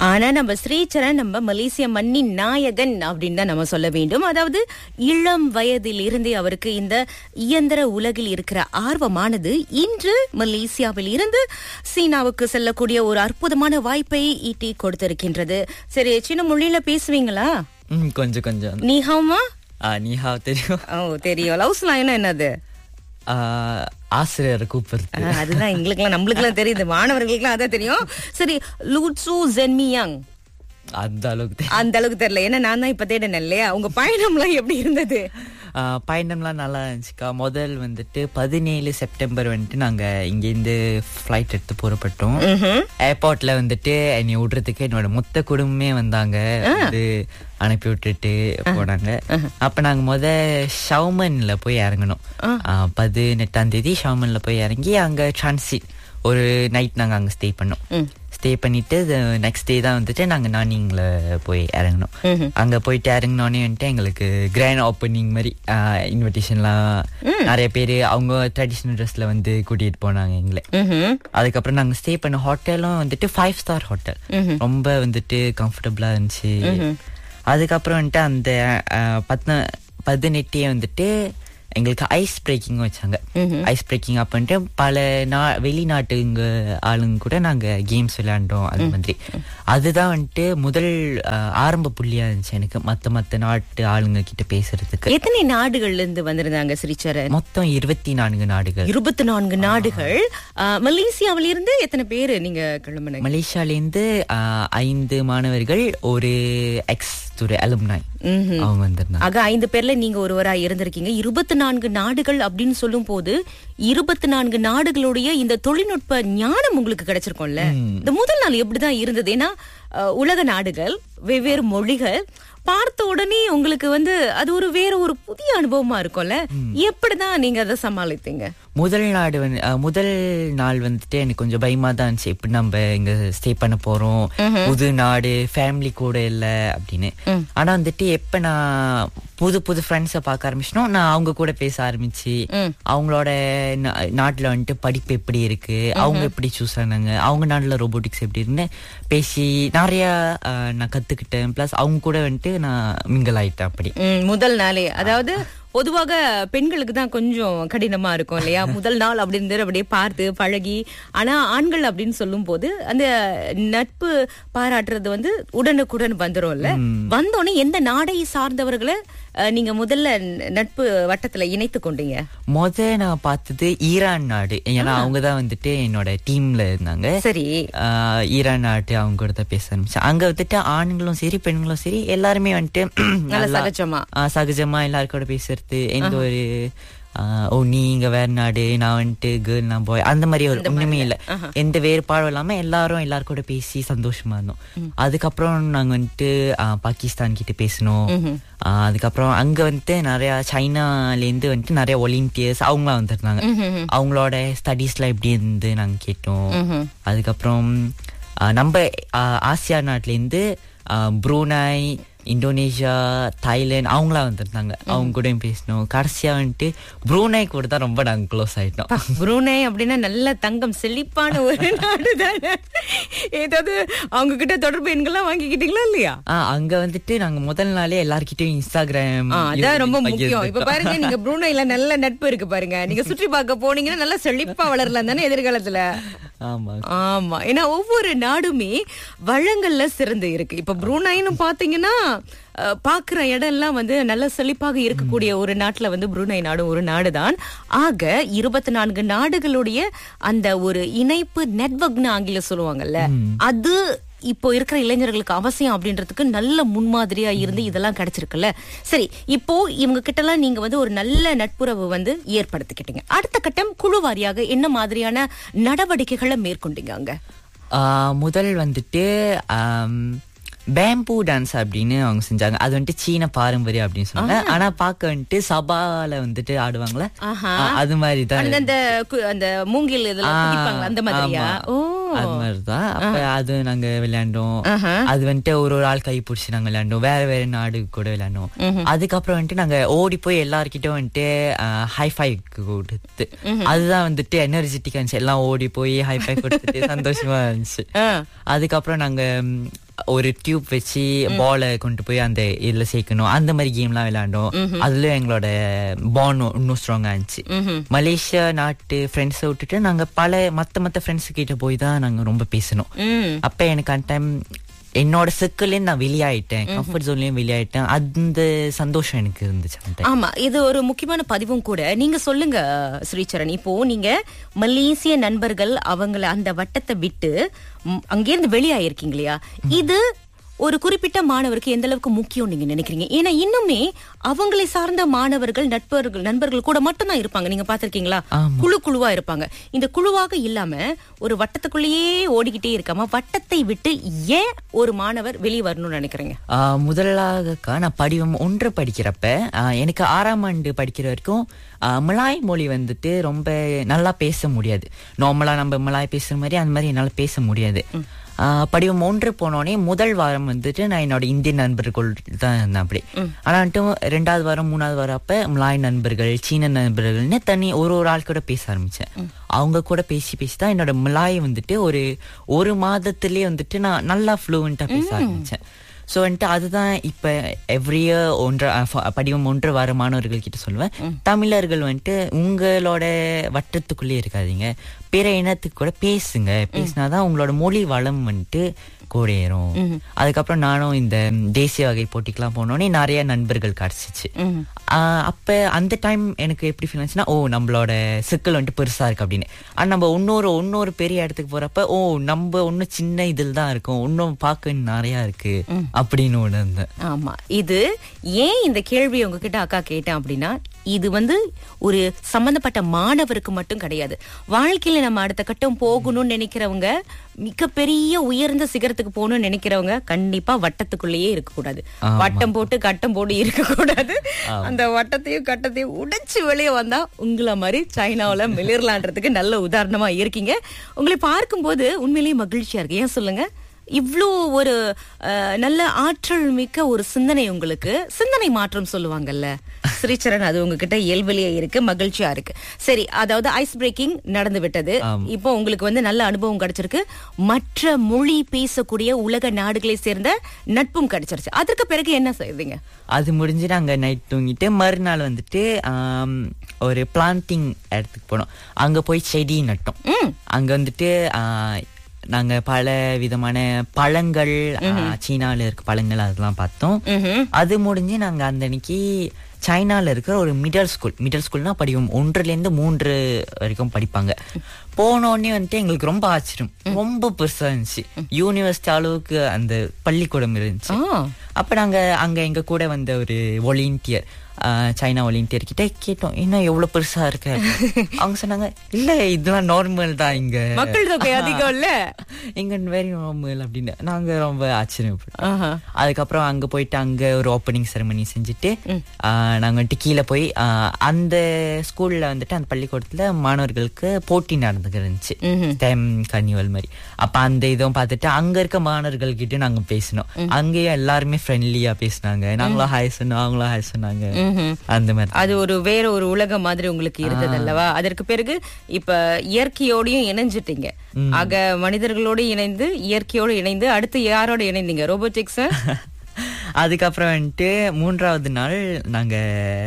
ஆனா நம்ம ஸ்ரீசரண் நம்ம மலேசிய மண்ணின் நாயகன் அப்படின்னு தான் நம்ம சொல்ல வேண்டும் அதாவது இளம் வயதில் இருந்தே அவருக்கு இந்த இயந்திர உலகில் இருக்கிற ஆர்வமானது இன்று மலேசியாவில் இருந்து சீனாவுக்கு செல்லக்கூடிய ஒரு அற்புதமான வாய்ப்பை ஈட்டி கொடுத்திருக்கின்றது சரி சின்ன மொழியில பேசுவீங்களா ம் கொஞ்சம் கொஞ்சம் நீஹாமா ஆ, நீஹா தெரியும் ஓ தெரியும் லவ்ஸ்லாம் என்ன என்னது ஆ, ஆசிரியர் கூப்பிடுறது ஆ, அதுதான் எங்களுக்குலாம் நம்மளுக்குலாம் தெரியுது மாணவர்களுக்குலாம் அதான் தெரியும் சரி லூட்சு ஜென்மியாங் அந்த அளவுக்கு தெரியும். அந்த அளவுக்கு தெரியல ஏன்னா நான் தான் இப்ப தேடினேன் இல்லையா உங்க பயணம்லாம் எப்படி இருந்தது ஆ, பயணம்லாம் நல்லா இருந்துச்சுக்கா முதல் வந்துட்டு பதினேழு செப்டம்பர் வந்துட்டு நாங்க இங்கேருந்து ஃப்ளைட் எடுத்து புறப்பட்டோம் ஏர்போர்ட்ல வந்துட்டு என்னை விடுறதுக்கு என்னோட மொத்த குடும்பமே வந்தாங்க வந்து அனுப்பி விட்டுட்டு போனாங்க அப்ப நாங்க முத ஷவுமன்ல போய் இறங்கணும் ஆ, பதினெட்டாம் தேதி ஷவுமன்ல போய் இறங்கி அங்க டிரான்சிட் ஒரு நைட் நாங்க அங்க ஸ்டே பண்ணோம் ஸ்டே பண்ணிட்டு நெக்ஸ்ட் டே தான் வந்துட்டு நாங்க நானிங்ல போய் இறங்கணும் அங்க போயிட்டு இறங்கினோடனே வந்துட்டு எங்களுக்கு கிராண்ட் ஓப்பனிங் மாதிரி இன்விடேஷன்லாம் நிறைய பேர் அவங்க ட்ரெடிஷ்னல் ட்ரெஸ்ல வந்து கூட்டிட்டு போனாங்க எங்களை ம்ஹும். அதுக்கப்புறம் நாங்க ஸ்டே பண்ண ஹோட்டலும் வந்துட்டு ஃபைவ் ஸ்டார் ஹோட்டல் ரொம்ப வந்துட்டு கம்ஃபர்டபுளா இருந்துச்சு அதுக்கப்புறம் வந்துட்டு அந்த அஹ், பத்ன பதினெட்டே வந்துட்டு எங்களுக்கு ஐஸ் பிரேக்கிங் வச்சாங்க ஐஸ் பிரேக்கிங் அப்படின்ட்டு பல நா வெளிநாட்டுங்க ஆளுங்க கூட நாங்க கேம்ஸ் விளையாண்டோம் அது மாதிரி அதுதான் வந்துட்டு முதல் அஹ், ஆரம்ப புள்ளியா இருந்துச்சு எனக்கு மத்த மத்த நாட்டு ஆளுங்க கிட்ட பேசுறதுக்கு எத்தனை நாடுகள்ல இருந்து வந்திருந்தாங்க ஸ்ரீசரண் மொத்தம் இருபத்தி நான்கு நாடுகள் இருபத்தி நான்கு நாடுகள் ஆ, மலேசியாவில இருந்து எத்தனை பேரு நீங்க கிளம்புனீங்க மலேசியாலேருந்து ஆஹ், ஐந்து மாணவர்கள் ஒரு எக்ஸ் துறை அலுமினாய் ம்ஹும். அவங்க வந்திருந்தாங்க ஆக ஐந்து பேர்ல நீங்க ஒருவரா இருந்திருக்கீங்க இருபத்தி நான்கு நாடுகள் அப்படின்னு சொல்லும் போது இருபத்தி நான்கு நாடுகளுடைய இந்த தொழில்நுட்ப ஞானம் உங்களுக்கு கிடைச்சிருக்கும்ல இந்த முதல் நாள் எப்படிதான் இருந்தது ஏன்னா அஹ், உலக நாடுகள் வெவ்வேறு மொழிகள் பார்த்த உடனே உங்களுக்கு வந்து அது ஒரு வேற ஒரு புதிய அனுபவமா இருக்கும்ல எப்படிதான் நீங்க அதை சமாளித்தீங்க முதல் நாடு வந்து ஆஹ், முதல் நாள் வந்துட்டு எனக்கு கொஞ்சம் பயமா தான் இருந்துச்சு எப்படி நம்ம இங்க ஸ்டே பண்ண போறோம் புது நாடு ஃபேமிலி கூட இல்ல அப்படின்னு ஆனா வந்துட்டு எப்ப நான் புது புது ஃப்ரெண்ட்ஸை பார்க்க ஆரம்பிச்சனோ நான் அவங்க கூட பேச ஆரம்பிச்சு அவங்களோட நா- நாட்டுல வந்துட்டு படிப்பு எப்படி இருக்கு அவங்க எப்படி சூஸ் ஆனாங்க அவங்க நாட்டுல ரோபோட்டிக்ஸ் எப்படி இருக்குன்னு பேசி நிறைய ஆஹ், நான் கத்துக்கிட்டேன் பிளஸ் அவங்க கூட வந்துட்டு நான் மிங்கல் ஆயிட்டேன் அப்படி ம், முதல் நாளே அதாவது பொதுவாக பெண்களுக்கு தான் கொஞ்சம் கடினமா இருக்கும் இல்லையா முதல் நாள் அப்படின்னு அப்படியே பார்த்து பழகி ஆனா ஆண்கள் அப்படின்னு சொல்லும் போது அந்த நட்பு பாராட்டுறது வந்து உடனுக்குடன் வந்துரும்ல வந்தோடனே எந்த நாடை சார்ந்தவர்களை அஹ், நீங்க முதல்ல நட்பு வட்டத்துல இணைத்து கொண்டீங்க முத நான் பார்த்தது ஈரான் நாடு ஏன்னா அவங்க தான் வந்துட்டு என்னோட டீம்ல இருந்தாங்க சரி ஆஹ் ஈரான் நாட்டு அவங்க கூட தான் பேச ஆரம்பிச்சேன் அங்க வந்துட்டு ஆண்களும் சரி பெண்களும் சரி எல்லாருமே வந்துட்டு நல்ல நல்லா, சகஜமா. ஆஹ் சகஜமா எல்லாரும் கூட பேசுறது எந்த ஒரு ஆஹ் ஓ நீ இங்க வேற நாடு நான் வந்துட்டு கேர்ள் நான் பாய் அந்த மாதிரி ஒரு ஒண்ணுமே இல்ல எந்த வேறுபாடும் இல்லாம எல்லாரும் எல்லாரும் கூட பேசி சந்தோஷமா இருந்தோம் அதுக்கப்புறம் நாங்க வந்துட்டு ஆஹ் பாகிஸ்தான் கிட்ட பேசணும் ஆஹ் அதுக்கப்புறம் அங்க வந்துட்டு நிறைய சைனால இருந்து வந்துட்டு நிறைய ஒலிம்பியர்ஸ் அவங்களாம் வந்திருந்தாங்க அவங்களோட ஸ்டடீஸ்லாம் எப்படி இருந்து நாங்க கேட்டோம் அதுக்கப்புறம் ஆஹ் நம்ம ஆஹ் ஆசியா நாட்டுல இருந்து ஆஹ் ப்ரூனாய் இந்தோனேஷியா தாய்லாந்து அவங்களாம் வந்திருந்தாங்க அவங்க கூடயும் பேசணும் கடைசியா வந்துட்டு ப்ரூனாய் கூட தான் ரொம்ப நாங்க க்ளோஸ் ஆயிட்டோம் புரூனே அப்படின்னா நல்ல தங்கம் செழிப்பான ஒரு நாடு தானே ஏதாவது அவங்க கிட்ட தொடர்பு எண்கள்லாம் வாங்கிக்கிட்டீங்களா இல்லையா ஆஹ் அங்க வந்துட்டு நாங்க முதல் நாளே எல்லார்கிட்டயும் இன்ஸ்டாகிராம் ஆ, அதான் ரொம்ப இது முக்கியம் இப்ப பாருங்க நீங்க ப்ரூனைல நல்ல நட்பு இருக்கு பாருங்க நீங்க சுற்றி பார்க்க போனீங்கன்னா நல்லா செழிப்பா வளரலாம் தானே எதிர்காலத்துல ஆமா ஆமா ஏன்னா ஒவ்வொரு நாடுமே வளங்கள்ல சிறந்து இருக்கு இப்ப ப்ரூனைன்னு பாத்தீங்கன்னா அஹ், பாக்குற இடம் எல்லாம் வந்து நல்ல செழிப்பாக இருக்கக்கூடிய ஒரு நாட்டுல வந்து ப்ரூனை நாடு ஒரு நாடுதான் ஆக இருபத்தி நான்கு நாடுகளுடைய அந்த ஒரு இணைப்பு நெட்வொர்க்னு ஆங்கில சொல்லுவாங்கல்ல அது இப்போ இருக்கிற இளைஞர்களுக்கு அவசியம் அப்படின்றதுக்கு நல்ல முன்மாதிரியா இருந்து இதெல்லாம் கிடைச்சிருக்குல்ல சரி இப்போ இவங்க கிட்ட எல்லாம் நீங்க வந்து ஒரு நல்ல நட்புறவு வந்து ஏற்படுத்திக்கிட்டீங்க அடுத்த கட்டம் குழு வாரியாக என்ன மாதிரியான நடவடிக்கைகளை மேற்கொண்டீங்க அங்க ஆஹ் முதல் வந்துட்டு பேம்பூ டான்ஸ் அப்படின்னு அவங்க செஞ்சாங்க அது வந்துட்டு சீன பாரம்பரியம் அப்படின்னு சொன்னாங்க ஆனா பார்க்க வந்துட்டு சபால வந்துட்டு ஆடுவாங்களே ஆஹா. ஆஹ் அது மாதிரி தான் அந்த அந்த கு- அந்த மூங்கில் இதெல்லாம் குதிப்பாங்களா அந்த மாதிரியா ஓ அது மாதிரிதான் அப்ப அது நாங்க விளையாண்டோம் அது வந்துட்டு ஒரு ஒரு ஆள் கை பிடிச்சி நாங்க விளையாண்டோம் வேற வேற நாடு கூட விளையாண்டோம் அதுக்கப்புறம் வந்துட்டு நாங்க ஓடி போய் எல்லார்கிட்டயும் வந்துட்டு ஹைஃபை கொடுத்து அதுதான் வந்துட்டு எனர்ஜெட்டிக்கா இருந்துச்சு எல்லாம் ஓடி போய் ஹைஃபை கொடுத்துட்டு சந்தோஷமா இருந்துச்சு ஆ. அதுக்கப்புறம் நாங்க ம், ஒரு டியூப் வச்சு பாலை கொண்டு போய் அந்த இதுல சேர்க்கணும் அந்த மாதிரி கேம்லாம் விளையாண்டோம் அதுல எங்களோட பாண்ட் இன்னும் ஸ்ட்ராங்கா இருந்துச்சு மலேசியா நாட்டு ஃப்ரெண்ட்ஸை விட்டுட்டு நாங்க பல மத்த மத்த ஃப்ரெண்ட்ஸ் கிட்ட போய் தான் நாங்க ரொம்ப பேசணும் ம் அப்ப எனக்கு அந்த டைம் என்னோட சிக்கல்லையும் நான் வெளியாயிட்டேன் கம்ஃபர்ட் ஜோன்லயும் வெளியாயிட்டேன் அந்த சந்தோஷம் எனக்கு இருந்துச்சு அந்த time. ஆமா இது ஒரு முக்கியமான பதிவும் கூட நீங்க சொல்லுங்க ஸ்ரீசரண் இப்போ நீங்க மலேசிய நண்பர்கள் அவங்கள அந்த வட்டத்தை விட்டு ம், அங்கிருந்து வெளியாயிருக்கீங்க இல்லையா இது ஒரு குறிப்பிட்ட மாணவருக்கு எந்த அளவுக்கு முக்கியம் நீங்க நினைக்கிறீங்க ஏன்னா இன்னுமே அவங்களை சார்ந்த மாணவர்கள் நட்பர்கள் நண்பர்கள் கூட மட்டும்தான் இருப்பாங்க நீங்க பாத்திருக்கீங்களா ஆமா. குழு குழுவா இருப்பாங்க இந்த குழுவாக இல்லாம ஒரு வட்டத்துக்குள்ளேயே ஓடிக்கிட்டே இருக்காம வட்டத்தை விட்டு ஏன் ஒரு மாணவர் வெளியே வரணும்னு நினைக்கிறீங்க ஆஹ் முதலாகக்கா நான் படிவம் ஒன்று படிக்கிறப்ப ஆஹ் எனக்கு ஆறாம் ஆண்டு படிக்கிற வரைக்கும் ஆஹ் மலாய் மொழி வந்துட்டு ரொம்ப நல்லா பேச முடியாது நார்மலா நம்ம மலாய் பேசுற மாதிரி அந்த மாதிரி என்னால பேச முடியாது ஆஹ் படிவம் ஒன்று போனோடனே முதல் வாரம் வந்துட்டு நான் என்னோட இந்திய நண்பர்கள் தான் இருந்தேன் அப்படி ஆனா வந்துட்டு ரெண்டாவது வாரம் மூணாவது வாரம் அப்ப மலாய் நண்பர்கள் சீன நண்பர்கள்னு தனி ஒரு ஒரு ஆள் கூட பேச ஆரம்பிச்சேன் அவங்க கூட பேசி பேசி தான் என்னோட மலாய் வந்துட்டு ஒரு ஒரு மாதத்திலேயே வந்துட்டு நான் நல்லா ஃப்ளூவெண்டா பேச ஆரம்பிச்சேன் ஸோ வந்துட்டு அதுதான் இப்ப எவ்ரி இயர் ஒன்று அஹ், ஃப- படிவம் ஒன்று வர மாணவர்கள் கிட்ட சொல்லுவேன் தமிழர்கள் வந்துட்டு உங்களோட வட்டத்துக்குள்ளே இருக்காதீங்க பிற இனத்துக்கு கூட பேசுங்க பேசினாதான் உங்களோட மொழி வளம் வந்துட்டு கூட ஏறும் அதுக்கப்புறம் நானும் இந்த தேசிய வகை போட்டிக்கெல்லாம் போனோடனே நிறைய நண்பர்கள் கிடைச்சிச்சு ஆஹ் அப்ப அந்த டைம் எனக்கு எப்படி ஃபீல் ஆச்சுன்னா ஓ நம்மளோட சிக்கல் வந்துட்டு பெருசா இருக்கு அப்படின்னு ஆனா நம்ம இன்னொரு இன்னொரு பெரிய இடத்துக்கு போறப்ப ஓ நம்ம இன்னும் சின்ன இதில் தான் இருக்கோம் இன்னும் பார்க்க இன்னும் நிறைய இருக்கு அப்படின்னு உணர்ந்தேன் ஆமா இது ஏன் இந்த கேள்வி உங்ககிட்ட அக்கா கேட்டேன் அப்படின்னா இது வந்து ஒரு சம்பந்தப்பட்ட மாணவருக்கு மட்டும் கிடையாது வாழ்க்கையில நம்ம அடுத்த கட்டம் போகணும்னு நினைக்கிறவங்க மிகப்பெரிய உயர்ந்த சிகரத்துக்கு போகணும்னு நினைக்கிறவங்க கண்டிப்பா வட்டத்துக்குள்ளேயே இருக்க கூடாது வட்டம் போட்டு கட்டம் போட்டு இருக்க கூடாது அந்த வட்டத்தையும் கட்டத்தையும் உடைச்சு வெளியே வந்தா உங்களை மாதிரி சைனாவுல மிளிரலான்றதுக்கு நல்ல உதாரணமா இருக்கீங்க உங்களை பார்க்கும்போது உண்மையிலேயே மகிழ்ச்சியா இருக்கு ஏன் சொல்லுங்க இவ்ளோ ஒரு அஹ், நல்ல ஆற்றல் மிக்க ஒரு சிந்தனை உங்களுக்கு சிந்தனை மாற்றம் சொல்லுவாங்கல்ல ஸ்ரீச்சரன் அது உங்ககிட்ட இயல்பிலேயே இருக்கு மகிழ்ச்சியா இருக்கு சரி அதாவது ஐஸ் பிரேக்கிங் நடந்து விட்டது இப்போ உங்களுக்கு வந்து நல்ல அனுபவம் கிடைச்சிருக்கு மற்ற மொழி பேசக்கூடிய உலக நாடுகளை சேர்ந்த நட்பும் கிடைச்சிருச்சு அதற்கு பிறகு என்ன செய்வீங்க அது முடிஞ்சு நாங்க நைட் தூங்கிட்டு மறுநாள் வந்துட்டு ஆம், ஒரு பிளான்டிங் இடத்துக்கு போனோம் அங்க போய் செடி நட்டோம் அங்க வந்துட்டு ஆ, நாங்க பல விதமான பழங்கள் ஆ, சீனால இருக்க பழங்கள் அதெல்லாம் பார்த்தோம் அது முடிஞ்சு நாங்க அந்த அன்னைக்கு சைனால இருக்கிற ஒரு மிடில் ஸ்கூல் மிடில் ஸ்கூல்னா படிக்கும் ஒன்றுல இருந்து மூன்று வரைக்கும் படிப்பாங்க போன உடனே வந்துட்டு எங்களுக்கு ரொம்ப ஆச்சரியம் ரொம்ப பெருசா இருந்துச்சு யூனிவர்சிட்டி அளவுக்கு அந்த பள்ளிக்கூடம் இருந்துச்சு ஆ. அப்ப நாங்க அங்க எங்க கூட வந்த ஒரு ஒலிம்பியர் சைனா ஒலிம்பியர் கிட்ட கேட்டோம் என்ன எவ்வளவு பெருசா இருக்கு அவங்க சொன்னாங்க இல்ல இதெல்லாம் நார்மல் தான் இங்க மக்கள் தொகை அதிகம் இல்ல இங்க வெரி நார்மல் அப்படின்னு நாங்க ரொம்ப ஆச்சரியப்பட்டோம் ஆஹா. அதுக்கப்புறம் அங்க போயிட்டு அங்க ஒரு ஓப்பனிங் செரமனி செஞ்சுட்டு ஆஹ், நாங்க வந்துட்டு கீழே போய் ஆஹ், அந்த ஸ்கூல்ல வந்துட்டு அந்த பள்ளிக்கூடத்துல மாணவர்களுக்கு போட்டி நடந்துக்கு இருந்துச்சு ஸ்டெம் கன்னிவல் மாதிரி அப்ப அந்த இதுவும் பார்த்துட்டு அங்க இருக்க மாணவர்கள் கிட்ட நாங்க பேசினோம் அங்கேயும் எல்லாருமே ஃப்ரெண்ட்லியா பேசினாங்க நாங்களும் ஹாய் சொன்னோம் அவங்களும் ஹாய் சொன்னாங்க அந்த மாதிரி அது ஒரு வேற ஒரு உலகம் மாதிரி உங்களுக்கு இருந்தது அல்லவா அதற்கு பிறகு இப்ப இயற்கையோடையும் இணைஞ்சிட்டீங்க ஆக மனிதர்களோடு இணைந்து இயற்கையோடு இணைந்து அடுத்து யாரோட இணைந்தீங்க ரோபோட்டிக்ஸ் அதுக்கப்புறம் வந்துட்டு மூன்றாவது நாள் நாங்க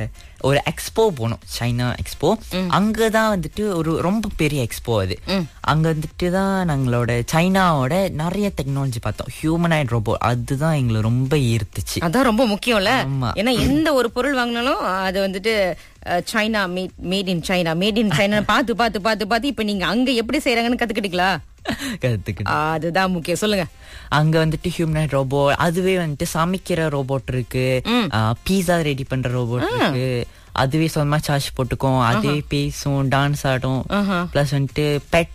ஒரு எக்ஸ்போ போனோம் சைனா எக்ஸ்போ அங்கதான் வந்துட்டு ஒரு ரொம்ப பெரிய எக்ஸ்போ அது அங்க வந்துட்டு தான் நாங்களோட சைனாவோட நிறைய டெக்னாலஜி பார்த்தோம் ஹியூமனைட் ரோபோ அதுதான் எங்களை ரொம்ப ஈர்த்துச்சு அதான் ரொம்ப முக்கியம்ல ஆமா. ஏன்னா எந்த ஒரு பொருள் வாங்கினாலும் அது வந்துட்டு அஹ், China made made in China made in China பார்த்து பார்த்து பார்த்து பார்த்து இப்ப நீங்க அங்க எப்படி செய்யறாங்கன்னு கத்துக்கிட்டீங்களா கத்துக்கிட்டு அதுதான் முக்கியம் சொல்லுங்க அங்க வந்துட்டு ஹியூமனைட் ரோபோ அதுவே வந்துட்டு சமைக்கிற ரோபோட் இருக்கு பீஸா ரெடி பண்ற ரோபோட் இருக்கு அதுவே சொந்தமா சார்ஜ் போட்டுக்கும் அதுவே பேசும் டான்ஸ் ஆடும் பிளஸ் வந்துட்டு பெட்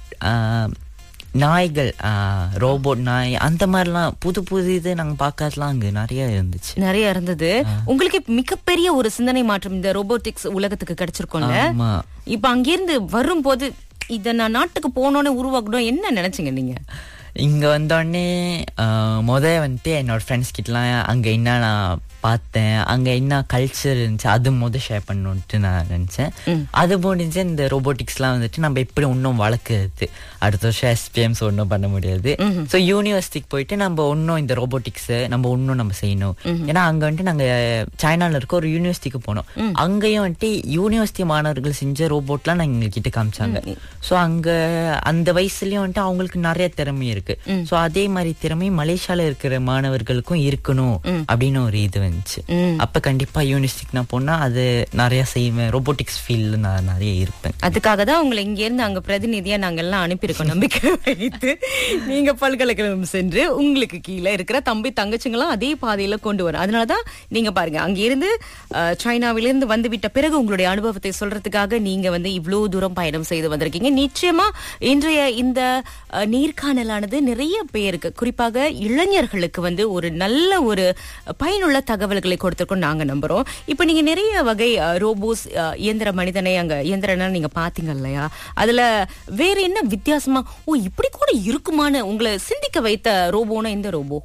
நாய்கள் ரோபோட் நாய் அந்த மாதிரிலாம் புது புது இது நாங்க பார்க்கறதுலாம் அங்க நிறைய இருந்துச்சு நிறைய இருந்தது உங்களுக்கு மிகப்பெரிய ஒரு சிந்தனை மாற்றம் இந்த ரோபோட்டிக்ஸ் உலகத்துக்கு கிடைச்சிருக்கும்ல ஆமா இப்ப அங்கிருந்து வரும்போது இத நான் நாட்டுக்கு போனோன்னு உருவாக்கணும் என்ன நினைச்சீங்க நீங்க இங்க வந்தோடனே முத வந்துட்டு என்னோட ஃப்ரெண்ட்ஸ் கிட்டலாம் அங்க என்ன நான் பார்த்தேன் அங்க என்ன கல்ச்சர் இருந்துச்சு அது முத ஷேர் பண்ணணும்ட்டு நான் நினைச்சேன் அது முடிஞ்சு இந்த ரோபோட்டிக்ஸ்லாம் வந்துட்டு நம்ம எப்படி இன்னும் வளர்க்குறது அடுத்த வருஷம் எஸ்பிஎம்ஸ் ஒன்றும் பண்ண முடியாது ஸோ யூனிவர்சிட்டிக்கு போயிட்டு நம்ம இன்னும் இந்த ரோபோட்டிக்ஸ் நம்ம இன்னும் நம்ம செய்யணும் ஏன்னா அங்க வந்துட்டு நாங்க சைனால இருக்க ஒரு யூனிவர்சிட்டிக்கு போனோம் அங்கேயும் வந்துட்டு யூனிவர்சிட்டி மாணவர்கள் செஞ்ச ரோபோட்லாம் நாங்க எங்க கிட்ட காமிச்சாங்க ஸோ அங்க அந்த வயசுலயும் வந்துட்டு அவங்களுக்கு நிறைய திறமை இருக்கு ஸோ அதே மாதிரி திறமை மலேசியால இருக்கிற மாணவர்களுக்கும் இருக்கணும் அப்படின்னு ஒரு இது வந்துச்சு அப்ப கண்டிப்பா யூனிவர்சிட்டிக்கு நான் போனா அது நிறைய செய்வேன் ரோபோட்டிக்ஸ் ஃபீல்ட்ல நான் நிறைய இருப்பேன் அதுக்காக தான் உங்களை இங்க இருந்து அங்க பிரதிநிதியா நாங்க எல்லாம் அனுப்பியிருக்கோம் நம்பிக்கை வைத்து நீங்க பல்கலைக்கழகம் சென்று உங்களுக்கு கீழே இருக்கிற தம்பி தங்கச்சிங்களும் அதே பாதையில கொண்டு வரும் அதனாலதான் நீங்க பாருங்க அங்க இருந்து அஹ், சைனாவிலிருந்து வந்து விட்ட பிறகு உங்களுடைய அனுபவத்தை சொல்றதுக்காக நீங்க வந்து இவ்வளவு தூரம் பயணம் செய்து வந்திருக்கீங்க நிச்சயமா இன்றைய இந்த அஹ், நேர்காணலானது நிறைய பேருக்கு குறிப்பாக இளைஞர்களுக்கு வந்து ஒரு நல்ல ஒரு பயனுள்ள தகவல்களை கொடுத்திருக்கோம் நாங்க நம்புறோம் இப்ப நீங்க நிறைய வகை அஹ், ரோபோஸ் அஹ், இயந்திர மனிதனை அங்க இயந்திரனா நீங்க பாத்தீங்க இல்லையா அதுல வேற என்ன வித்தியாசமா ஓ இப்படி கூட இருக்குமான்னு உங்களை சிந்திக்க வைத்த ரோபோனா இந்த ரோபோ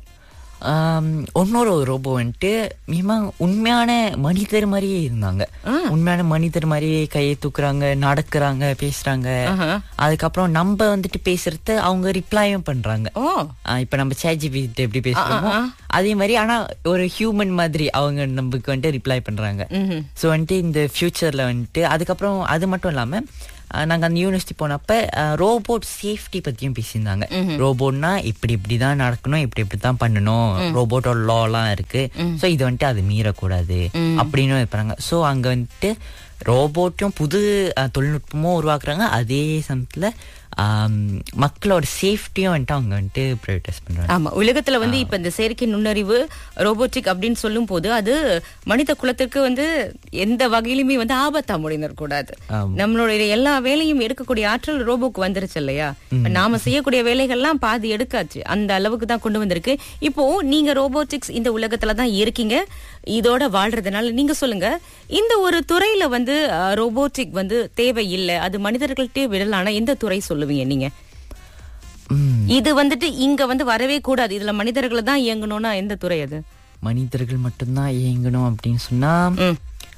ஆம், இன்னொரு ரோபோ வந்துட்டு மிக உண்மையான மனிதர் மாதிரியே இருந்தாங்க உண்மையான மனிதர் மாதிரியே கையை தூக்குறாங்க நடக்கிறாங்க பேசுறாங்க அதுக்கப்புறம் நம்ம வந்துட்டு பேசுறது அவங்க ரிப்ளையும் பண்றாங்க ஓ ஆ, இப்ப நம்ம சேஜிபி எப்படி பேசுறோமோ அதே மாதிரி ஆனா ஒரு ஹியூமன் மாதிரி அவங்க நமக்கு வந்துட்டு ரிப்ளை பண்றாங்க சோ வந்துட்டு இந்த ஃபியூச்சர்ல வந்துட்டு அதுக்கப்புறம் அது மட்டும் இல்லாம ஆ, நாங்க அந்த யூனிவர்சிட்டி போனப்ப ரோபோட் சேஃப்டி பத்தியும் பேசியிருந்தாங்க ரோபோட்னா இப்படி இப்படிதான் நடக்கணும் இப்படி இப்படி தான் பண்ணணும் ரோபோட்டோட லாலாம் இருக்கு சோ இது வந்துட்டு அது மீறக்கூடாது அப்படின்னு இருப்பாங்க சோ அங்க வந்துட்டு ரோபோட்டும் புது ஆ, தொழில்நுட்பமும் உருவாக்குறாங்க அதே சமயத்துல ஆம், மக்களோட சேஃப்டியும் வந்துட்டு அவங்க வந்துட்டு ப்ரைவேட்டைஸ் பண்றாங்க ஆமா உலகத்துல வந்து இப்ப இந்த செயற்கை நுண்ணறிவு ரோபோட்டிக் அப்படின்னு சொல்லும் போது அது மனித குலத்திற்கு வந்து எந்த வகையிலுமே வந்து ஆபத்தா முடிந்தர் கூடாது ஆமா. நம்மளுடைய எல்லா வேலையும் எடுக்கக்கூடிய ஆற்றல் ரோபோக்கு வந்துருச்சு இல்லையா இப்ப நாம செய்யக்கூடிய வேலைகள்லாம் பாதி எடுக்காச்சு அந்த அளவுக்கு தான் கொண்டு வந்திருக்கு இப்போ நீங்க ரோபோட்டிக்ஸ் இந்த உலகத்துல தான் இருக்கீங்க இதோட வாழ்றதுனால நீங்க சொல்லுங்க இந்த ஒரு துறையில வந்து ரோபோட்டிக் வந்து தேவை இல்லை அது மனிதர்கள்ட்டே விடலான எந்த துறை சொல்லுவீங்க நீங்க ம், இது வந்துட்டு இங்க வந்து வரவே கூடாது இதுல மனிதர்கள் தான் இயங்கணும்னா எந்த துறை அது மனிதர்கள் மட்டும்தான் இயங்கணும் அப்படின்னு சொன்னா ம்.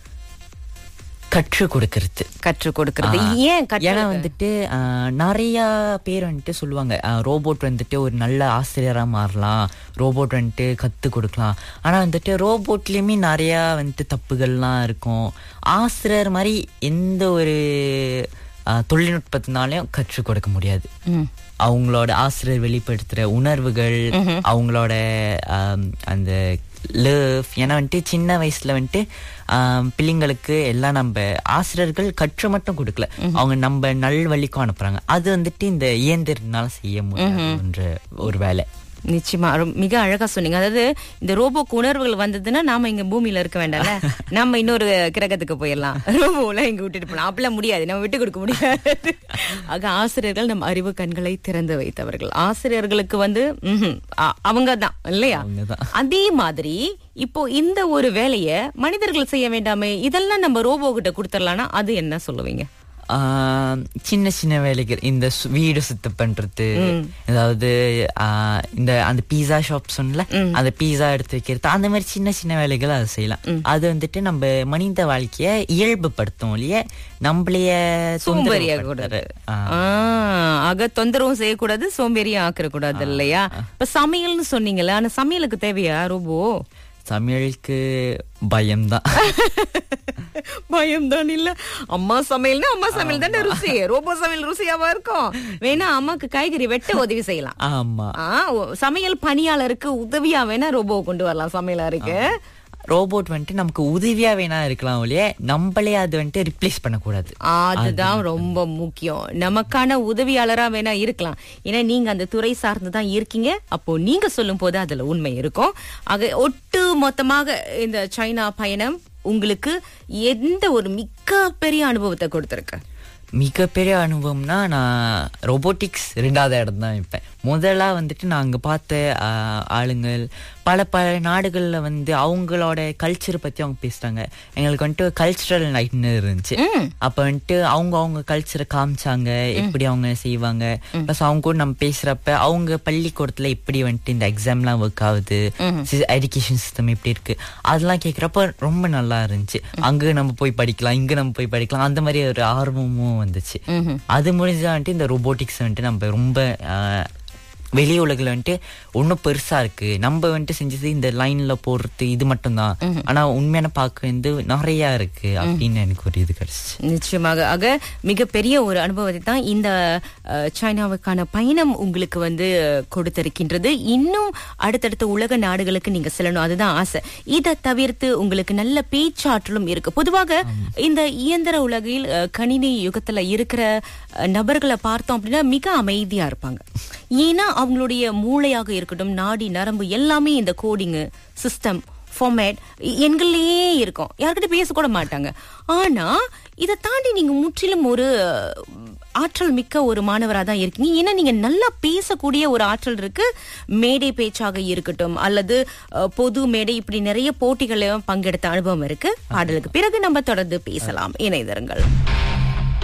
கற்றுக் கொடுக்கறது கற்றுக் கொடுக்கறது ஏன் கற்று ஏன்னா வந்துட்டு ஆ, நிறைய பேர் வந்துட்டு சொல்லுவாங்க ரோபோட் வந்துட்டு ஒரு நல்ல ஆசிரியரா மாறலாம் ரோபோட் வந்துட்டு கத்து கொடுக்கலாம் ஆனா வந்துட்டு ரோபோட்லயுமே நிறைய வந்துட்டு தப்புகள்லாம் இருக்கும் ஆசிரியர் மாதிரி எந்த ஒரு ஆ, தொழில்நுட்பத்தினாலையும் கற்றுக் கொடுக்க முடியாது ம். அவங்களோட ஆசிரியர் வெளிப்படுத்துற உணர்வுகள் அவங்களோட ஆம், அந்த லேவ் ஏன்னா வந்துட்டு சின்ன வயசுல வந்துட்டு ஆம், பிள்ளைங்களுக்கு எல்லாம் நம்ம ஆசிரியர்கள் கற்று மட்டும் கொடுக்கல அவங்க நம்ம நல்வழிக்கும் அனுப்புறாங்க அது வந்துட்டு இந்த இயந்திரனால செய்ய முடியாதுன்ற ஒரு வேலை நிச்சயமா ரொ- மிக அழகா சொன்னீங்க அதாவது இந்த ரோபோக்கு உணர்வுகள் வந்ததுன்னா நாம இங்க பூமியில இருக்க வேண்டாம்ல நம்ம இன்னொரு கிரகத்துக்கு போயிடலாம் ரோபோல இங்க விட்டுட்டு போலாம் அப்படிலாம் முடியாது நம்ம விட்டு கொடுக்க முடியாது ஆக ஆசிரியர்கள் நம் அறிவு கண்களை திறந்து வைத்தவர்கள் ஆசிரியர்களுக்கு வந்து அவங்க தான் இல்லையா அவங்கதான். அதே மாதிரி இப்போ இந்த ஒரு வேலைய மனிதர்கள் செய்ய வேண்டாமே இதெல்லாம் நம்ம ரோபோ கிட்ட கொடுத்துடலாம்னா அது என்ன சொல்லுவீங்க ஆஹ் சின்ன சின்ன வேலைகள் இந்த சு- வீடு சுத்தம் பண்றது அதாவது ஆஹ் இந்த அந்த பீஸா ஷாப் சொன்னல அந்த பீஸா எடுத்து வைக்கிறது அந்த மாதிரி சின்ன சின்ன வேலைகள் அதை செய்யலாம் அது வந்துட்டு நம்ம மனித வாழ்க்கைய இயல்புப்படுத்தும் இல்லையே நம்மளைய சோம்பேறியாக தொந்தரவுப்படுத்துற, கூடாது ஆஹ் ஆஹ், ஆக தொந்தரவும் செய்யக்கூடாது சோம்பேறியும் ஆக்கிற கூடாது இல்லையா இப்ப சமையல்னு சொன்னீங்கல்ல ஆனா சமையலுக்கு தேவையா ரோபோ சமையலுக்கு பயம்தான் பயம் தான் இல்ல அம்மா சமையல்னா அம்மா சமையல் தானே ருசி ரோபோ சமையல் ருசியாவா இருக்கும் வேணா அம்மாக்கு காய்கறி வெட்ட உதவி செய்யலாம் ஆமா ஆ, ஒ- சமையல் பணியாளருக்கு உதவியா வேணா ரோபோ கொண்டு வரலாம் சமையலருக்கு ரோபோட் வந்துட்டு நமக்கு உதவியா வேணா இருக்கலாம் ஒழிய நம்மளே அது வந்துட்டு ரிப்ளேஸ் பண்ணக்கூடாது அதுதான் ரொம்ப முக்கியம் நமக்கான உதவியாளரா வேணா இருக்கலாம் ஏன்னா நீங்க அந்த துறை சார்ந்து தான் இருக்கீங்க அப்போ நீங்க சொல்லும் போது அதுல உண்மை இருக்கும் ஆக ஒட்டு மொத்தமாக இந்த சைனா பயணம் உங்களுக்கு எந்த ஒரு மிக பெரிய அனுபவத்தை கொடுத்திருக்கு மிகப்பெரிய அனுபவம்னா நான் ரோபோட்டிக்ஸ் ரெண்டாவது இடம் தான் வைப்பேன் முதலா வந்துட்டு நான் அங்கே பார்த்த ஆ, ஆளுங்கள் பல பல நாடுகளில் வந்து அவங்களோட கல்ச்சர் பற்றி அவங்க பேசுகிறாங்க எங்களுக்கு வந்துட்டு கல்ச்சுரல் நைட்னு இருந்துச்சு அப்போ வந்துட்டு அவங்க அவங்க கல்ச்சரை காமிச்சாங்க எப்படி அவங்க செய்வாங்க ப்ளஸ் அவங்க கூட நம்ம பேசுகிறப்ப அவங்க பள்ளிக்கூடத்தில் எப்படி வந்துட்டு இந்த எக்ஸாம்லாம் ஒர்க் ஆகுது எஜுகேஷன் சிஸ்டம் எப்படி இருக்கு அதெல்லாம் கேட்குறப்ப ரொம்ப நல்லா இருந்துச்சு அங்கே நம்ம போய் படிக்கலாம் இங்கே நம்ம போய் படிக்கலாம் அந்த மாதிரி ஒரு ஆர்வமும் வந்துச்சு அது முடிஞ்சா வந்துட்டு இந்த ரோபோட்டிக்ஸ் வந்துட்டு நம்ம ரொம்ப ஆஹ், வெளி உலகில் வந்துட்டு ஒன்றும் பெருசா இருக்கு நம்ம வந்துட்டு செஞ்சது இந்த லைன்ல போடுறது இது மட்டும்தான் ஆனா உண்மையான பார்க்க வந்து நிறைய இருக்கு அப்படின்னு எனக்கு ஒரு இது கிடைச்சிச்சு நிச்சயமாக ஆக மிகப்பெரிய ஒரு அனுபவத்தை தான் இந்த அஹ், சைனாவுக்கான பயணம் உங்களுக்கு வந்து கொடுத்திருக்கின்றது இன்னும் அடுத்தடுத்த உலக நாடுகளுக்கு நீங்க செல்லணும் அதுதான் ஆசை இதை தவிர்த்து உங்களுக்கு நல்ல பேச்சாற்றலும் இருக்கு பொதுவாக இந்த இயந்திர உலகில் அஹ், கணினி யுகத்துல இருக்கிற அஹ், நபர்களை பார்த்தோம் அப்படின்னா மிக அமைதியா இருப்பாங்க ஏன்னா அவங்களுடைய மூளையாக இருக்கட்டும் நாடி நரம்பு எல்லாமே இந்த கோடிங்கு சிஸ்டம் ஃபார்மேட் எண்கள்லயே இருக்கும் யார்கிட்ட பேசக்கூட மாட்டாங்க ஆனா இதை தாண்டி நீங்க முற்றிலும் ஒரு அஹ், ஆற்றல் மிக்க ஒரு மாணவராக தான் இருக்கீங்க ஏன்னா நீங்க நல்லா பேசக்கூடிய ஒரு ஆற்றல் இருக்கு மேடை பேச்சாக இருக்கட்டும் அல்லது அஹ், பொது மேடை இப்படி நிறைய போட்டிகளையும் பங்கெடுத்த அனுபவம் இருக்கு பாடலுக்கு பிறகு நம்ம தொடர்ந்து பேசலாம் இணைந்திருங்கள்